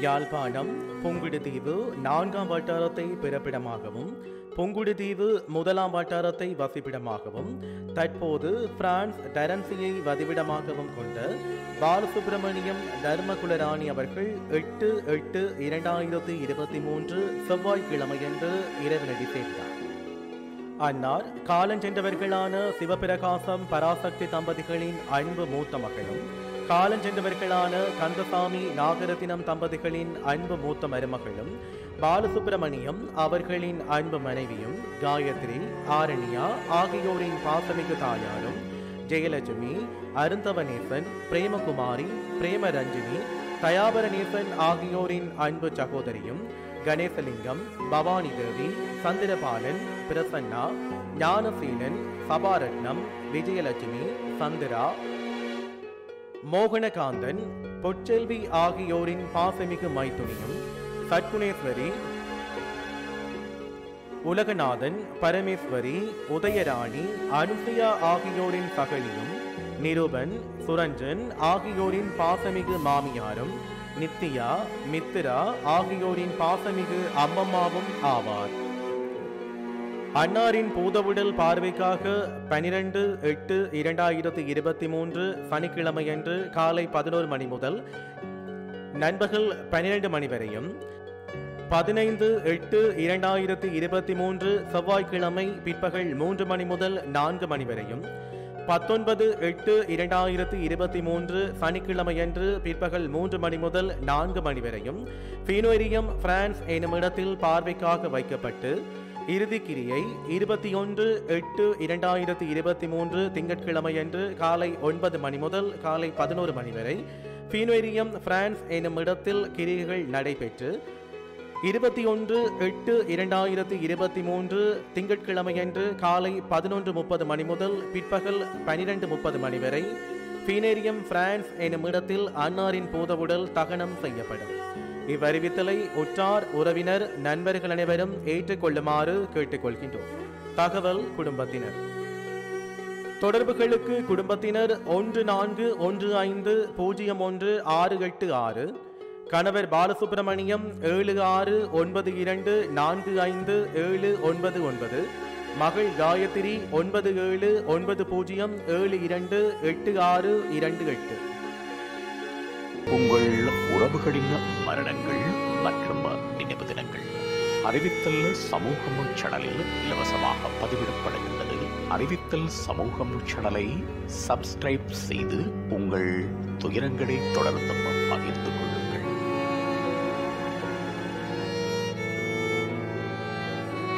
யாழ்ப்பாணம் புங்குடுதீவு நான்காம் வட்டாரத்தை பிறப்பிடமாகவும் புங்குடுதீவு முதலாம் வட்டாரத்தை வசிப்பிடமாகவும் தற்போது பிரான்ஸ் டரன்சியை வதிவிடமாகவும் கொண்ட பாலசுப்பிரமணியம் தர்மகுலராணி அவர்கள் எட்டு எட்டு இரண்டாயிரத்தி இருபத்தி மூன்று செவ்வாய்க்கிழமையன்று இரவினடி சேர்ந்தார் அன்னார் காலஞ்சென்றவர்களான சிவபிரகாசம் பராசக்தி தம்பதிகளின் அன்பு மூத்த மகளும் காலஞ்சென்றவர்களான கந்தசாமி நாகரத்தினம் தம்பதிகளின் அன்பு மூத்த மருமகளும் பாலசுப்பிரமணியம் அவர்களின் அன்பு மனைவியும் காயத்ரி ஆரண்யா ஆகியோரின் பாசமிகு தாயாரும் ஜெயலட்சுமி அருந்தவநேசன் பிரேமகுமாரி பிரேமரஞ்சினி தயாபரநேசன் ஆகியோரின் அன்பு சகோதரியும் கணேசலிங்கம் பவானி தேவி சந்திரபாலன் பிரசன்னா ஞானசீலன் சபாரட்னம் விஜயலட்சுமி சந்திரா மோகனகாந்தன் பொற்செல்வி ஆகியோரின் பாசமிகு மைத்துனியும் சட்குணேஸ்வரி உலகநாதன் பரமேஸ்வரி உதயராணி அனுசுயா ஆகியோரின் சகலியும் நிருபன் சுரஞ்சன் ஆகியோரின் பாசமிகு மாமியாரும் நித்யா மித்திரா ஆகியோரின் பாசமிகு அம்மம்மாவும் ஆவார் அன்னாரின் பூதவுடல் பார்வைக்காக பனிரெண்டு எட்டு இரண்டாயிரத்தி இருபத்தி மூன்று சனிக்கிழமையன்று காலை பதினோரு மணி முதல் நண்பகல் பனிரெண்டு மணி வரையும் பதினைந்து எட்டு இரண்டாயிரத்தி இருபத்தி மூன்று செவ்வாய்க்கிழமை பிற்பகல் மூன்று மணி முதல் நான்கு மணி வரையும் பத்தொன்பது எட்டு இரண்டாயிரத்தி இருபத்தி மூன்று சனிக்கிழமையன்று பிற்பகல் மூன்று மணி முதல் நான்கு மணி வரையும் பீனோரியம் பிரான்ஸ் எனும் இடத்தில் பார்வைக்காக வைக்கப்பட்டு இறுதி கிரியை இருபத்தி ஒன்று எட்டு இரண்டாயிரத்தி இருபத்தி மூன்று திங்கட்கிழமையன்று காலை ஒன்பது மணி முதல் காலை பதினோரு மணி வரை பீனோரியம் பிரான்ஸ் எனும் இடத்தில் கிரிகைகள் நடைபெற்று இருபத்தி ஒன்று எட்டு இரண்டாயிரத்தி இருபத்தி மூன்று திங்கட்கிழமையன்று காலை பதினொன்று முப்பது மணி முதல் பிற்பகல் பனிரெண்டு முப்பது மணி வரை பீனேரியம் பிரான்ஸ் எனும் இடத்தில் அன்னாரின் பூதவுடல் தகனம் செய்யப்படும் இவ்வறிவித்தலை உற்றார் உறவினர் நண்பர்கள் அனைவரும் ஏற்றுக்கொள்ளுமாறு கேட்டுக்கொள்கின்றோம் தகவல் குடும்பத்தினர் தொடர்புகளுக்கு குடும்பத்தினர் ஒன்று நான்கு ஒன்று ஐந்து பூஜ்ஜியம் ஒன்று ஆறு எட்டு ஆறு கணவர் பாலசுப்பிரமணியம் ஏழு ஆறு ஒன்பது இரண்டு நான்கு ஐந்து ஏழு ஒன்பது ஒன்பது மகள் காயத்ரி ஒன்பது ஏழு ஒன்பது பூஜ்ஜியம் ஏழு இரண்டு எட்டு ஆறு இரண்டு எட்டு உங்கள் உறவுகளின் மரணங்கள் மற்றும் நினைவு தினங்கள் அறிவித்தல் சமூகம் சேனலில் இலவசமாக பதிவிடப்படுகின்றது அறிவித்தல் சமூகம் சேனலை சப்ஸ்கிரைப் செய்து உங்கள் துயரங்களை தொடர்ந்தும் பகிர்ந்து